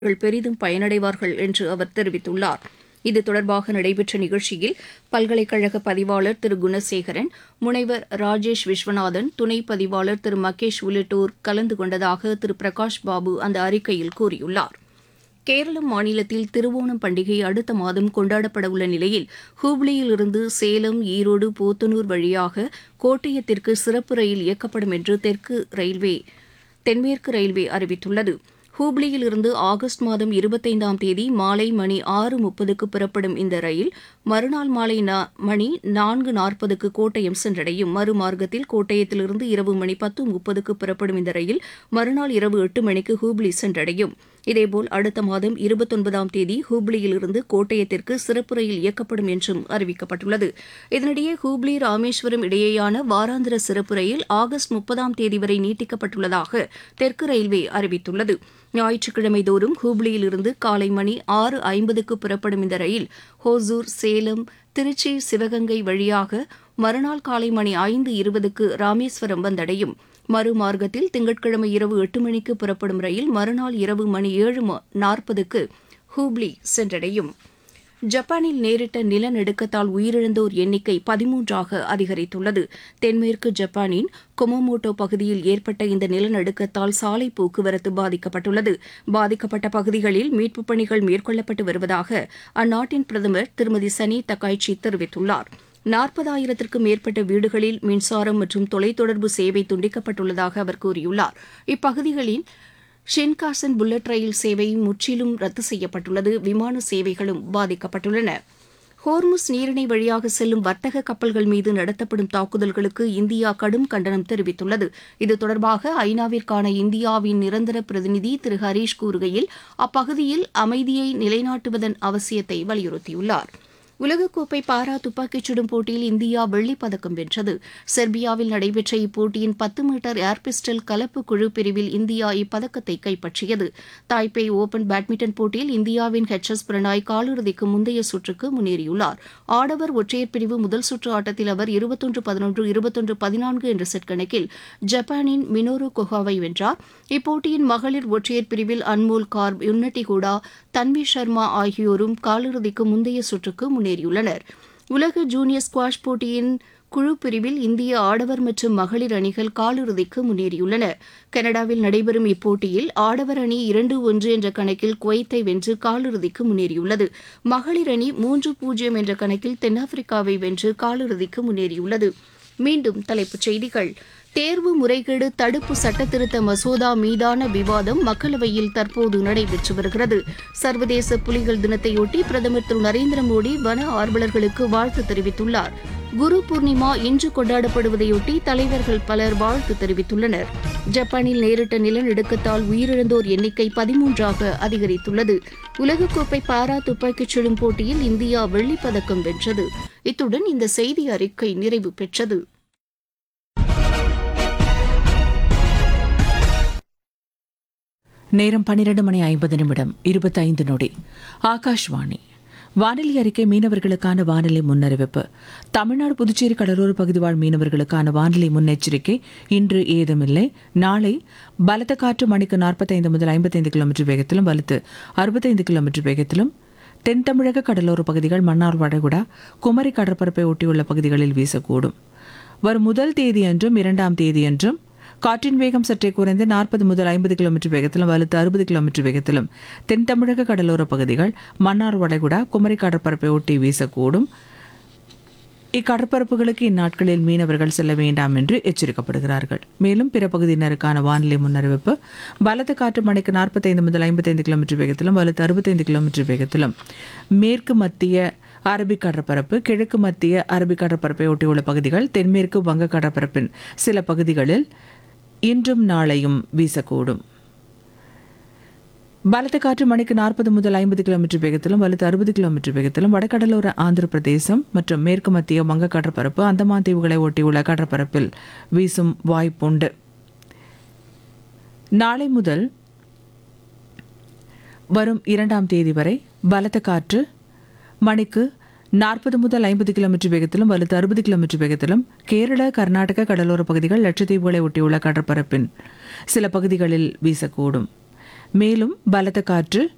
அவர்கள் பெரிதும் பயனடைவார்கள் என்று அவர் தெரிவித்துள்ளார் இது தொடர்பாக நடைபெற்ற நிகழ்ச்சியில் பல்கலைக்கழக பதிவாளர் திரு குணசேகரன் முனைவர் ராஜேஷ் விஸ்வநாதன் துணை பதிவாளர் திரு மகேஷ் உள்ளிட்டோர் கலந்து கொண்டதாக திரு பிரகாஷ் பாபு அந்த அறிக்கையில் கூறியுள்ளார் கேரளம் மாநிலத்தில் திருவோணம் பண்டிகை அடுத்த மாதம் கொண்டாடப்பட உள்ள நிலையில் ஹூப்ளியிலிருந்து சேலம் ஈரோடு போத்தனூர் வழியாக கோட்டயத்திற்கு சிறப்பு ரயில் இயக்கப்படும் என்று தெற்கு ரயில்வே தென்மேற்கு ரயில்வே அறிவித்துள்ளது ஹூப்ளியில் இருந்து ஆகஸ்ட் மாதம் இருபத்தைந்தாம் தேதி மாலை மணி ஆறு முப்பதுக்கு புறப்படும் இந்த ரயில் மறுநாள் மாலை நா- மணி நான்கு நாற்பதுக்கு கோட்டயம் சென்றடையும் மறுமார்க்கத்தில் கோட்டயத்திலிருந்து இரவு மணி பத்து முப்பதுக்கு புறப்படும் இந்த ரயில் மறுநாள் இரவு எட்டு மணிக்கு ஹூப்ளி சென்றடையும் இதேபோல் அடுத்த மாதம் இருபத்தொன்பதாம் தேதி ஹூப்ளியிலிருந்து கோட்டயத்திற்கு சிறப்பு ரயில் இயக்கப்படும் என்றும் அறிவிக்கப்பட்டுள்ளது இதனிடையே ஹூப்ளி ராமேஸ்வரம் இடையேயான வாராந்திர சிறப்பு ரயில் ஆகஸ்ட் முப்பதாம் தேதி வரை நீட்டிக்கப்பட்டுள்ளதாக தெற்கு ரயில்வே அறிவித்துள்ளது ஞாயிற்றுக்கிழமை தோறும் ஹூப்ளியிலிருந்து காலை மணி ஆறு ஐம்பதுக்கு புறப்படும் இந்த ரயில் ஹோசூர் சேலம் திருச்சி சிவகங்கை வழியாக மறுநாள் காலை மணி ஐந்து இருபதுக்கு ராமேஸ்வரம் வந்தடையும் மறுமார்க்கத்தில் திங்கட்கிழமை இரவு எட்டு மணிக்கு புறப்படும் ரயில் மறுநாள் இரவு மணி ஏழு ம- நாற்பதுக்கு ஹூப்ளி சென்றடையும் ஜப்பானில் நேரிட்ட நிலநடுக்கத்தால் உயிரிழந்தோர் எண்ணிக்கை பதிமூன்றாக அதிகரித்துள்ளது தென்மேற்கு ஜப்பானின் கொமோமோட்டோ பகுதியில் ஏற்பட்ட இந்த நிலநடுக்கத்தால் சாலை போக்குவரத்து பாதிக்கப்பட்டுள்ளது பாதிக்கப்பட்ட பகுதிகளில் மீட்புப் பணிகள் மேற்கொள்ளப்பட்டு வருவதாக அந்நாட்டின் பிரதமர் திருமதி சனி தக்காய்ச்சி தெரிவித்துள்ளார் நாற்பதாயிரத்திற்கும் மேற்பட்ட வீடுகளில் மின்சாரம் மற்றும் தொலைத்தொடர்பு சேவை துண்டிக்கப்பட்டுள்ளதாக அவர் கூறியுள்ளார் இப்பகுதிகளில் ஷின்காசன் புல்லட் ரயில் சேவை முற்றிலும் ரத்து செய்யப்பட்டுள்ளது விமான சேவைகளும் பாதிக்கப்பட்டுள்ளன ஹோர்முஸ் நீரிணை வழியாக செல்லும் வர்த்தக கப்பல்கள் மீது நடத்தப்படும் தாக்குதல்களுக்கு இந்தியா கடும் கண்டனம் தெரிவித்துள்ளது இது தொடர்பாக ஐநாவிற்கான இந்தியாவின் நிரந்தர பிரதிநிதி திரு ஹரீஷ் கூறுகையில் அப்பகுதியில் அமைதியை நிலைநாட்டுவதன் அவசியத்தை வலியுறுத்தியுள்ளார் உலகக்கோப்பை பாரா துப்பாக்கிச் சுடும் போட்டியில் இந்தியா வெள்ளிப் பதக்கம் வென்றது செர்பியாவில் நடைபெற்ற இப்போட்டியின் பத்து மீட்டர் ஏர் பிஸ்டல் கலப்பு குழு பிரிவில் இந்தியா இப்பதக்கத்தை கைப்பற்றியது தாய்பே ஓபன் பேட்மிண்டன் போட்டியில் இந்தியாவின் ஹெச் எஸ் பிரணாய் காலிறுதிக்கு முந்தைய சுற்றுக்கு முன்னேறியுள்ளார் ஆடவர் ஒற்றையர் பிரிவு முதல் சுற்று ஆட்டத்தில் அவர் இருபத்தொன்று பதினொன்று இருபத்தொன்று பதினான்கு என்ற செட் கணக்கில் ஜப்பானின் மினோரு கொஹாவை வென்றார் இப்போட்டியின் மகளிர் ஒற்றையர் பிரிவில் அன்மோல் கார்ப் யுன்னட்டி ஹூடா தன்வி சர்மா ஆகியோரும் காலிறுதிக்கு முந்தைய சுற்றுக்கு முன்னேறியுள்ளனர் உலக ஜூனியர் ஸ்குவாஷ் போட்டியின் குழு பிரிவில் இந்திய ஆடவர் மற்றும் மகளிர் அணிகள் காலிறுதிக்கு முன்னேறியுள்ளன கனடாவில் நடைபெறும் இப்போட்டியில் ஆடவர் அணி இரண்டு ஒன்று என்ற கணக்கில் குவைத்தை வென்று காலிறுதிக்கு முன்னேறியுள்ளது மகளிர் அணி மூன்று பூஜ்ஜியம் என்ற கணக்கில் தென்னாப்பிரிக்காவை வென்று காலிறுதிக்கு முன்னேறியுள்ளது மீண்டும் தலைப்புச் செய்திகள் தேர்வு முறைகேடு தடுப்பு சட்டத்திருத்த மசோதா மீதான விவாதம் மக்களவையில் தற்போது நடைபெற்று வருகிறது சர்வதேச புலிகள் தினத்தையொட்டி பிரதமர் திரு நரேந்திர மோடி வன ஆர்வலர்களுக்கு வாழ்த்து தெரிவித்துள்ளார் குரு பூர்ணிமா இன்று கொண்டாடப்படுவதையொட்டி தலைவர்கள் பலர் வாழ்த்து தெரிவித்துள்ளனர் ஜப்பானில் நேரிட்ட நிலநடுக்கத்தால் உயிரிழந்தோர் எண்ணிக்கை பதிமூன்றாக அதிகரித்துள்ளது உலகக்கோப்பை பாரா துப்பாக்கிச் சுடும் போட்டியில் இந்தியா வெள்ளிப் பதக்கம் வென்றது இத்துடன் இந்த செய்தி அறிக்கை நிறைவு பெற்றது நேரம் பன்னிரண்டு மணி ஐம்பது நிமிடம் இருபத்தைந்து நொடி ஆகாஷ்வாணி வானிலை அறிக்கை மீனவர்களுக்கான வானிலை முன்னறிவிப்பு தமிழ்நாடு புதுச்சேரி கடலோர பகுதி வாழ் மீனவர்களுக்கான வானிலை முன்னெச்சரிக்கை இன்று ஏதுமில்லை நாளை பலத்த காற்று மணிக்கு நாற்பத்தைந்து முதல் ஐம்பத்தைந்து கிலோமீட்டர் வேகத்திலும் வலுத்து அறுபத்தைந்து கிலோமீட்டர் வேகத்திலும் தென் தமிழக கடலோர பகுதிகள் மன்னார் வளைகுடா குமரி கடற்பரப்பை ஒட்டியுள்ள பகுதிகளில் வீசக்கூடும் வரும் முதல் தேதியன்றும் இரண்டாம் தேதியன்றும் காற்றின் வேகம் சற்றே குறைந்து நாற்பது முதல் ஐம்பது கிலோமீட்டர் வேகத்திலும் வலுத்து அறுபது கிலோமீட்டர் வேகத்திலும் தென் தமிழக கடலோர பகுதிகள் மன்னார் வளைகுடா குமரி கடற்பரப்பை ஒட்டி வீசக்கூடும் இக்கடற்பரப்புகளுக்கு இந்நாட்களில் மீனவர்கள் செல்ல வேண்டாம் என்று எச்சரிக்கப்படுகிறார்கள் மேலும் பிற பகுதியினருக்கான வானிலை முன்னறிவிப்பு பலத்த காற்று மணிக்கு நாற்பத்தைந்து முதல் ஐம்பத்தைந்து கிலோமீட்டர் வேகத்திலும் வலுத்து அறுபத்தைந்து கிலோமீட்டர் வேகத்திலும் மேற்கு மத்திய அரபிக் கடற்பரப்பு கிழக்கு மத்திய அரபிக் கடற்பரப்பை ஒட்டியுள்ள பகுதிகள் தென்மேற்கு வங்க கடற்பரப்பின் சில பகுதிகளில் இன்றும் நாளையும் வீசக்கூடும் பலத்த காற்று மணிக்கு நாற்பது முதல் ஐம்பது கிலோமீட்டர் வேகத்திலும் வலுத்து அறுபது கிலோமீட்டர் வேகத்திலும் வடகடலோர ஆந்திர பிரதேசம் மற்றும் மேற்கு மத்திய வங்க கடற்பரப்பு அந்தமான் தீவுகளை ஒட்டியுள்ள கடற்பரப்பில் வீசும் வாய்ப்புண்டு நாளை முதல் வரும் இரண்டாம் தேதி வரை பலத்த காற்று மணிக்கு நாற்பது முதல் ஐம்பது கிலோமீட்டர் வேகத்திலும் வலுத்து அறுபது கிலோமீட்டர் வேகத்திலும் கேரள கர்நாடக கடலோர பகுதிகள் லட்சத்தீவுகளை ஒட்டியுள்ள கடற்பரப்பின் சில பகுதிகளில் வீசக்கூடும் மேலும் பலத்த காற்று